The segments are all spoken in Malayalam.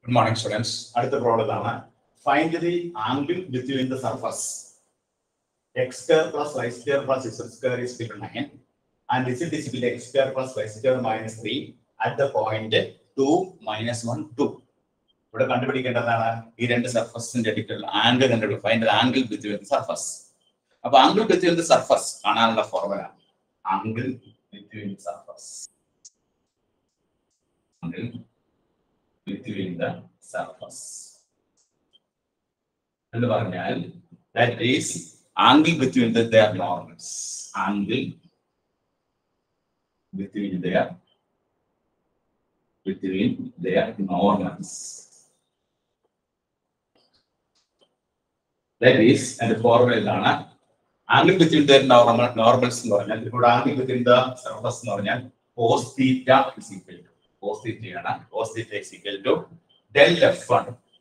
ഗുഡ് മോർണിംഗ് സ്റ്റുഡൻസ് അടുത്ത പ്രോബ്ലം ആണ് find the angle between the surface x square plus y square plus z square is equal nine and z is equal x square plus y square minus three at the point two minus one two ഇവിടെ കണ്ടുപിടിക്കേണ്ടതാണ് ഈ രണ്ട് സർഫസിന്റെ ഇടയ്ക്കുള്ള ആംഗിൾ കണ്ടുപിടിക്കും ഫൈൻഡ് ആംഗിൾ ബിറ്റ്വീൻ സർഫസ് അപ്പൊ ആംഗിൾ ബിറ്റ്വീൻ ദ സർഫസ് കാണാനുള്ള formula angle between surface angle between the surface എന്ന് പറഞ്ഞാൽ that is angle between the their normals angle between their between their normals that is അതിന്റെ ഫോർമുല ഇതാണ് angle between their normal normals എന്ന് പറഞ്ഞാൽ ഇവിടെ ആംഗിൾ ബിറ്റ്വീൻ ദ സർഫസ് എന്ന് പറഞ്ഞാൽ cos theta is equal to cos തീറ്റയാണ് cos theta is equal to del f one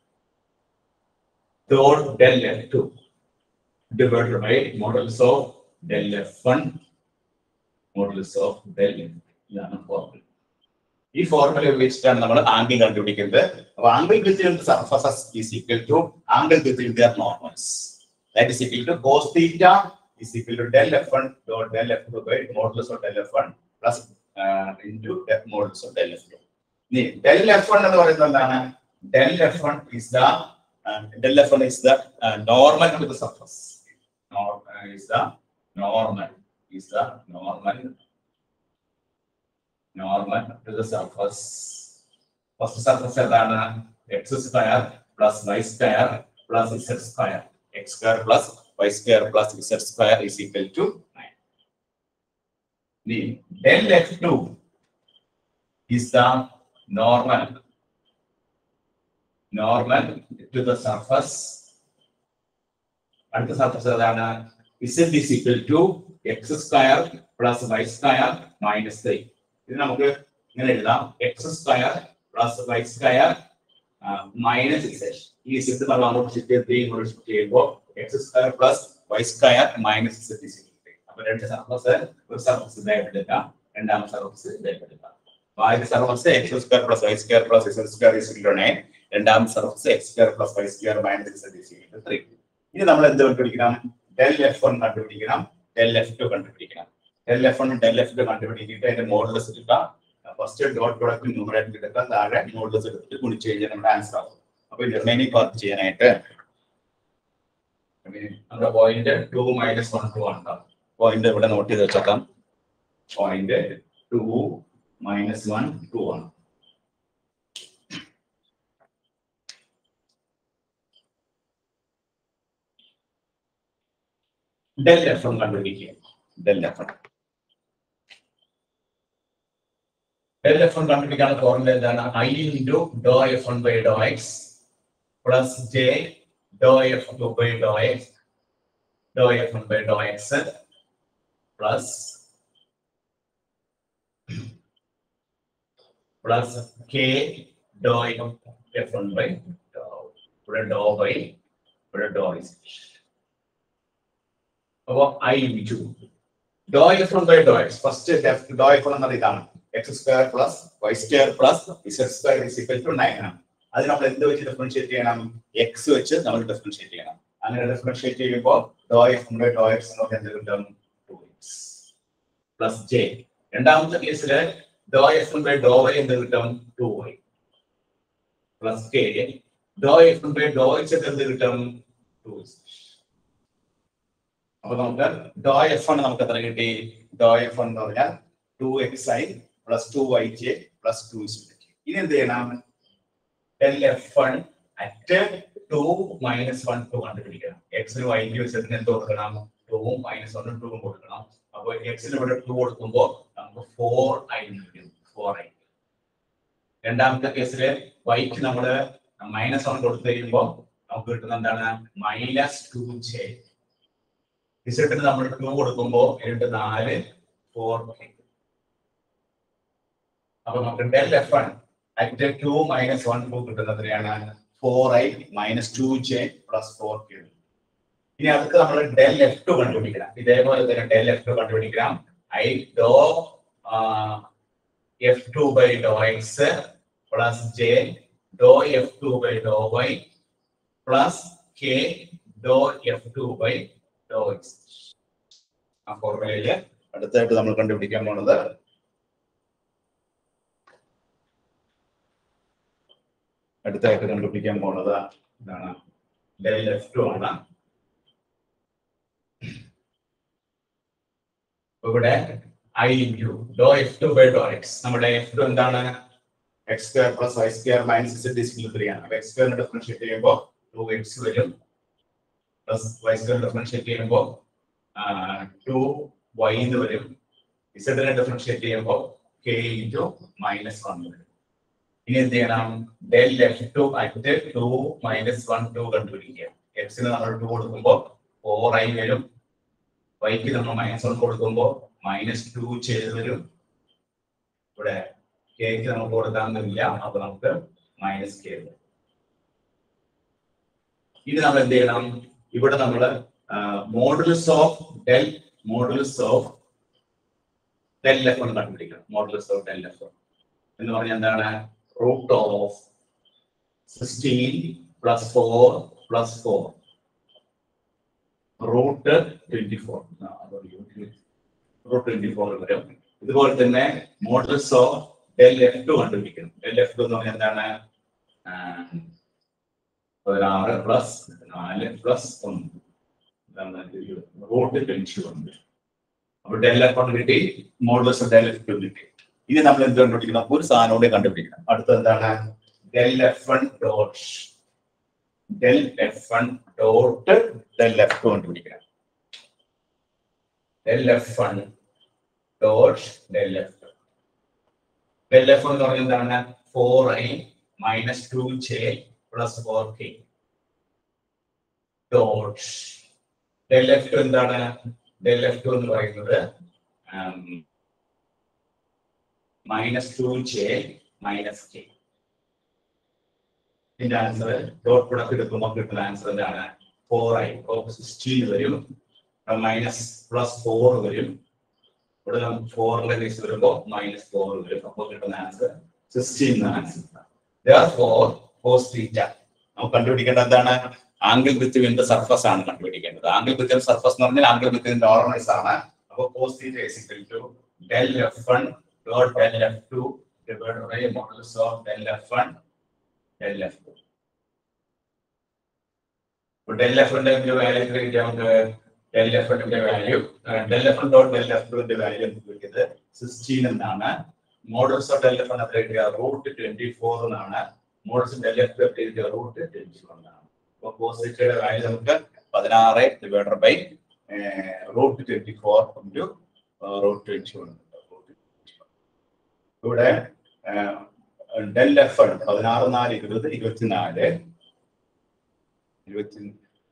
dot del f2 divided by modulus of del f1 modulus of del f ഇതാണ് ഫോർമുല ഈ ഫോർമുല ഉപയോഗിച്ചിട്ടാണ് നമ്മൾ ആംഗിൾ കണ്ടുപിടിക്കുന്നത് അപ്പൊ angle between surfaces is equal to angle between their normals that is equal to cos theta is equal to del f one dot del f two by modulus of del f one plus into modulus of del f two ഇനി ഡെൽ എഫ് വൺ എന്ന് പറയുന്നത് എന്താണ് del f one is the uh, del f1 is the uh, normal to the surface. Nor, uh, is the normal is the normal normal to the surface. First surface ഏതാണ് x square plus y square plus z square. x square plus y square plus z square is equal to 9. The del f2 is the normal normal to the surface. അടുത്ത സർഫസ് ഏതാണ് z is equal to x square plus y square minus three ഇത് നമുക്ക് ഇങ്ങനെ എഴുതാം x square plus y square minus z ഈ ഇസഡ് നമ്മൾ അങ്ങോട്ട് ഷിഫ്റ്റ് ചെയ്ത് ത്രീ ഇങ്ങോട്ട് ഷിഫ്റ്റ് ചെയ്യുമ്പോൾ x square plus y square minus z is അപ്പൊ രണ്ട് സർഫസ് ഒരു സർഫസ് ഇതായിട്ട് എടുക്കാം രണ്ടാമത്തെ സർഫസ് ഇതായിട്ട് എടുക്കാം അപ്പൊ ആദ്യത്തെ surface x square plus y square plus z square is equal to nine രണ്ടാമത്തെ surface x square plus y square minus z is equal to three ഇനി നമ്മൾ എന്ത് കണ്ടുപിടിക്കണം ഡെൽ എഫ് വൺ കണ്ടുപിടിക്കണം ഡെൽ എഫ് ടു കണ്ടുപിടിക്കണം del f one del f two കണ്ടുപിടിച്ചിട്ട് അതിന്റെ മോഡലസ് എടുക്കാം ഫസ്റ്റ് ഡോട്ട് പ്രോഡക്റ്റ് ന്യൂമറേറ്റർ എടുക്കുക താഴെ മോഡലസ് എടുത്തിട്ട് ഗുണിച്ച് കഴിഞ്ഞാൽ നമ്മുടെ ആൻസർ ആവും അപ്പൊ റിമൈനിങ് പാർട്ട് ചെയ്യാനായിട്ട് നമ്മുടെ point two minus one two ആണ് പോയിന്റ് ഇവിടെ നോട്ട് ചെയ്ത് വെച്ചേക്കാം point two minus one two ആണ് ഡെൽ എഫ് എം കണ്ടുപിടിക്കുക del f m del f m കണ്ടുപിടിക്കാനുള്ള ഫോർമുല എന്താണ് i into do f one by do x plus j do f two by do x do f one by do x plus plus k do f one by do ഇവിടെ ഡോ ബൈ ഇവിടെ ഡോ ഇസ് അപ്പോ i two do f one by do x first do f one എന്നത് ഇതാണ് x square plus y square plus z square is equal to nine ആണ് അത് നമ്മൾ എന്ത് വെച്ച് ഡിഫറൻഷിയേറ്റ് ചെയ്യണം എക്സ് വെച്ച് നമ്മൾ ഡിഫറൻഷിയേറ്റ് ചെയ്യണം അങ്ങനെ ഡിഫറൻഷിയേറ്റ് ചെയ്യുമ്പോൾ do f one by do x നമുക്ക് എന്ത് കിട്ടും ടു എക്സ് പ്ലസ് ജെ രണ്ടാമത്തെ കേസില് do f one by do y എന്ത് കിട്ടും two y plus k do f one by do x എന്ത് കിട്ടും ടു എക്സ് അപ്പൊ നമുക്ക് ഡോ എഫ് ആണ് നമുക്ക് എത്ര കിട്ടി ഡോ എഫ് എന്ന് പറഞ്ഞാൽ two x i plus two y j plus two ഇനി എന്ത് ചെയ്യണം del f one at two minus one two കണ്ടുപിടിക്കണം എക്സിന് വൈ ജി വെച്ചതിന് എന്ത് കൊടുക്കണം ടൂവും മൈനസ് വണ്ണും ടൂവും കൊടുക്കണം അപ്പൊ എക്സിന് ഇവിടെ ടു കൊടുക്കുമ്പോൾ നമുക്ക് ഫോർ ഐ കിട്ടും ഫോർ ഐ രണ്ടാമത്തെ കേസില് വൈക്ക് നമ്മള് മൈനസ് വൺ കൊടുത്തു കഴിയുമ്പോൾ നമുക്ക് കിട്ടുന്ന എന്താണ് മൈനസ് ടു ജെ ഇസെട്ടിന് നമ്മൾ ടു കൊടുക്കുമ്പോൾ രണ്ട് നാല് ഫോർ അപ്പൊ നമുക്ക് del f one at two minus one two കിട്ടുന്നതിനെയാണ് four i minus two j plus four q ഇനി അടുത്ത് നമ്മൾ ഡെൽ എഫ് ടു കണ്ടുപിടിക്കണം ഇതേപോലെ തന്നെ ഡെൽ എഫ് ടു കണ്ടുപിടിക്കണം i do f two by do x plus j do f two by do y plus k do f two by do x ആ ഫോർമുലയില് അടുത്തായിട്ട് നമ്മൾ കണ്ടുപിടിക്കാൻ പോണത് അടുത്തായിട്ട് കണ്ടുപിടിക്കാൻ പോണത് എന്താണ് ഡെൽ എഫ് ടു ആണ് ഇവിടെ i into do f two by do x നമ്മുടെ എഫ് ടു എന്താണ് x square plus y square minus z ഡിസ്കിൽ ത്രീ ആണ് അപ്പൊ എക്സ് സ്ക്വയറിനെ ഡിഫറൻഷിയേറ്റ് ചെയ്യുമ്പോൾ ടു എക്സ് വരും പ്ലസ് വൈ സ്ക്വയർ ഡിഫറൻഷിയേറ്റ് ചെയ്യുമ്പോൾ ടു വൈ എന്ന് വരും ഇസഡിനെ ഡിഫറൻഷിയേറ്റ് ചെയ്യുമ്പോൾ കെ ഇൻറ്റു മൈനസ് വൺ വരും ഇനി എന്ത് ചെയ്യണം del f two at two minus one two കണ്ടുപിടിക്കുക എക്സിന് നമ്മൾ ടു കൊടുക്കുമ്പോൾ ഫോർ ഐ വരും വൈക്ക് നമ്മൾ മൈനസ് വൺ കൊടുക്കുമ്പോൾ മൈനസ് ടു ചെയ്ത് വരും ഇവിടെ കെക്ക് നമുക്ക് കൊടുക്കാനൊന്നുമില്ല അപ്പൊ നമുക്ക് മൈനസ് കെ വരും ഇത് നമ്മൾ എന്ത് ചെയ്യണം ഇവിടെ നമ്മൾ modulus of del modulus of del F എന്ന് കണ്ടുപിടിക്കണം മോഡുലസ് ഓഫ് ഡെൽ എഫ് എന്ന് പറഞ്ഞാൽ എന്താണ് root of sixteen plus four plus four root twenty four root twenty four വരും ഇതുപോലെ തന്നെ modulus of del f two കണ്ടുപിടിക്കണം ഡെൽ എഫ് ടു എന്ന് പറഞ്ഞാൽ എന്താണ് ആ, പതിനാറ് പ്ലസ് നാല് പ്ലസ് ഒന്ന് റൂട്ട് ട്വന്റി വൺ അപ്പൊ ഡെൽ എഫ് വൺ കിട്ടി modulus of del f two കിട്ടി ഇനി നമ്മൾ എന്ത് കണ്ടുപിടിക്കണം ഒരു സാധനം കൂടി കണ്ടുപിടിക്കണം അടുത്ത എന്താണ് del f one dot del f one dot del f two കണ്ടുപിടിക്കണം del f one dot del f two del F എന്ന് പറയുന്നത് എന്താണ് four i minus two j plus four k dot del f two എന്താണ് ഡെൽ എഫ് ടു എന്ന് പറയുന്നത് minus two j minus k ഇതിന്റെ ആൻസർ ഡോട്ട് പ്രൊഡക്റ്റ് എടുക്കുമ്പോൾ കിട്ടുന്ന ആൻസർ എന്താണ് ഫോർ ഐ സിക്സ്റ്റീൻ വരും മൈനസ് പ്ലസ് ഫോർ വരും ഇവിടെ നമുക്ക് ഫോറിന്റെ കേസ് വരുമ്പോൾ മൈനസ് ഫോർ വരും അപ്പോൾ കിട്ടുന്ന answer sixteen answer four cos theta നമുക്ക് കണ്ടുപിടിക്കേണ്ടത് എന്താണ് ആംഗിൾ ബിറ്റ്വീൻ ദ സർഫസ് ആണ് കണ്ടുപിടിക്കേണ്ടത് ആംഗിൾ ബിറ്റ്വീൻ സർഫസ് എന്ന് പറഞ്ഞാൽ ആംഗിൾ ബിറ്റ്വീൻ നോർമൽസ് ആണ് അപ്പോൾ cos theta is equal to del f one dot del f two divide by modulus of del f one del f two del f ന്റെ വാല്യൂ കിട്ടിയാൽ നമുക്ക് ഡെൽ എഫ് ന്റെ value del F dot del f ടുവിന്റെ വാല്യൂ കിട്ടിയത് സിക്സ്റ്റീൻ എന്നാണ് മോഡൽസ് ഓഫ് ഡെൽ എഫ് എത്ര കിട്ടിയ റൂട്ട് ട്വന്റി ഫോർ എന്നാണ് മോഡൽസ് ഡെൽ എഫ് കിട്ടിയ റൂട്ട് ട്വന്റി ഫോർ എന്നാണ് അപ്പൊ കോസിറ്റയുടെ വാല്യൂ നമുക്ക് പതിനാറ് divider by root twenty four into root twenty one ഇവിടെ ഡെൽ എഫ് ഉണ്ട് പതിനാറ് നാല് ഇരുപത് ഇരുപത്തിനാല് ഇരുപത്തി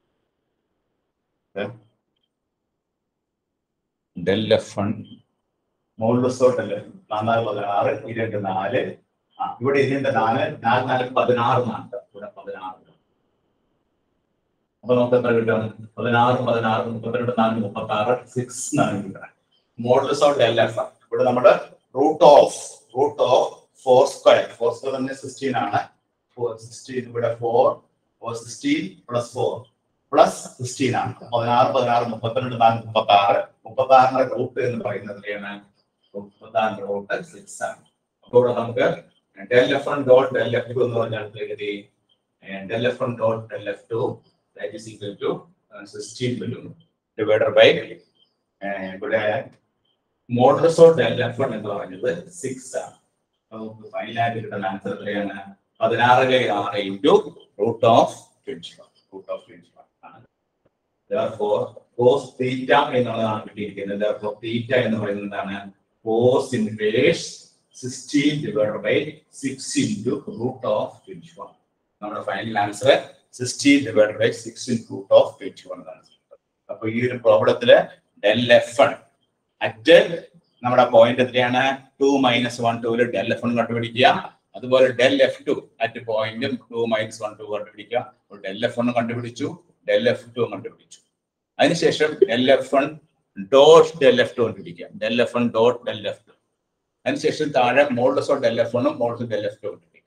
ഡെൽ എഫ് വൺ മോൾഡസോ ഡെൽ നാല് പതിനാറ് ഇരുപത്തി നാല് ആ ഇവിടെ ഇതിന്റെ നാല് നാല് നാല് പതിനാറ് നാണ്ട് ഇവിടെ പതിനാറ് അപ്പൊ നമുക്ക് എത്ര കിട്ടും പതിനാറ് പതിനാറ് മുപ്പത്തിരണ്ട് നാല് മുപ്പത്തി ആറ് സിക്സ് നാല് കിട്ടുക മോഡൽസ് ഓഫ് ഡെൽ എഫ് ഇവിടെ നമ്മുടെ root of root of four square four square തന്നെ സിക്സ്റ്റീൻ ആണ് ഫോർ സിക്സ്റ്റീൻ ഇവിടെ four four sixteen plus four plus sixteen ആണ് പതിനാറ് പതിനാറ് മുപ്പത്തിരണ്ട് നാല് മുപ്പത്തി ആറ് മുപ്പത്തി ആറിന്റെ റൂട്ട് എന്ന് പറയുന്നത് എത്രയാണ് മുപ്പത്തി ആറിന്റെ റൂട്ട് സിക്സ് ആണ് അപ്പോൾ ഇവിടെ നമുക്ക് del f one dot del f two എന്ന് പറഞ്ഞാൽ എഴുതി del f one dot del f two that is equal to sixteen വരും ഡിവൈഡർ ബൈ ഇവിടെ modulus of del f one എന്ന് പറഞ്ഞത് സിക്സ് ആണ് നമുക്ക് ഫൈനലായിട്ട് കിട്ടുന്ന ആൻസർ എത്രയാണ് പതിനാറിലെ ആറ് into root of twenty one root of twenty one ആണ് therefore cos തീറ്റ എന്നുള്ളതാണ് കിട്ടിയിരിക്കുന്നത് therefore തീറ്റ എന്ന് പറയുന്നത് എന്താണ് cos inverse sixteen divide by six into root of twenty one നമ്മുടെ final answer sixteen divide by six in root of twenty one ആണ് അപ്പൊ ഈ ഒരു പ്രോബ്ലത്തില് ഡെൽ എഫ് വൺ അറ്റ് നമ്മുടെ പോയിന്റ് എത്രയാണ് ടു മൈനസ് വൺ ടൂല് ഡെൽ എഫ് വൺ കണ്ടുപിടിക്കുക അതുപോലെ ഡെൽ എഫ് ടു അറ്റ് പോയിന്റും ടു മൈനസ് വൺ ടു കണ്ടുപിടിക്കുക ഡെൽ എഫ് വൺ കണ്ടുപിടിച്ചു ഡെൽ എഫ് ടു കണ്ടുപിടിച്ചു അതിനുശേഷം del f one dot del f two കണ്ടുപിടിക്കുക del f one dot del f two അതിനുശേഷം താഴെ മോഡൽസ് ഓഫ് ഡെൽ എഫ് വണ്ണും മോഡൽസ് ഡെൽ എഫ് ടു കണ്ടുപിടിക്കുക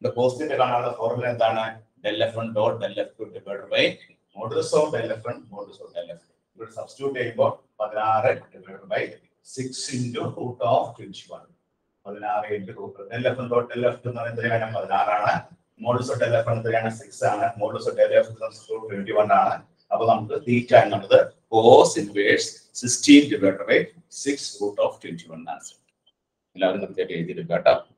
കോസ്റ്റിന്റെ കാണാനുള്ള ഫോർമുല എന്താണ് del f one dot del f two divide by modulus of del f one modulus of del f ഇവിടെ സബ്സ്റ്റിറ്റ്യൂട്ട് ചെയ്യുമ്പോൾ പതിനാറ് divide by six into root of twenty one പതിനാറ് into root del F dot del F എന്ന് പറയുന്നത് എത്രയാണ് പതിനാറാണ് മോഡുലസ് ഓഫ് ഡെൽ എഫ് എത്രയാണ് സിക്സ് ആണ് modulus of del F twenty one ആണ് അപ്പൊ നമുക്ക് തീറ്റ എന്നുള്ളത് cos inverse sixteen divide by six root of twenty one ആണ് എല്ലാവരും കൃത്യമായിട്ട് എഴുതിയെടുക്കുക കേട്ടോ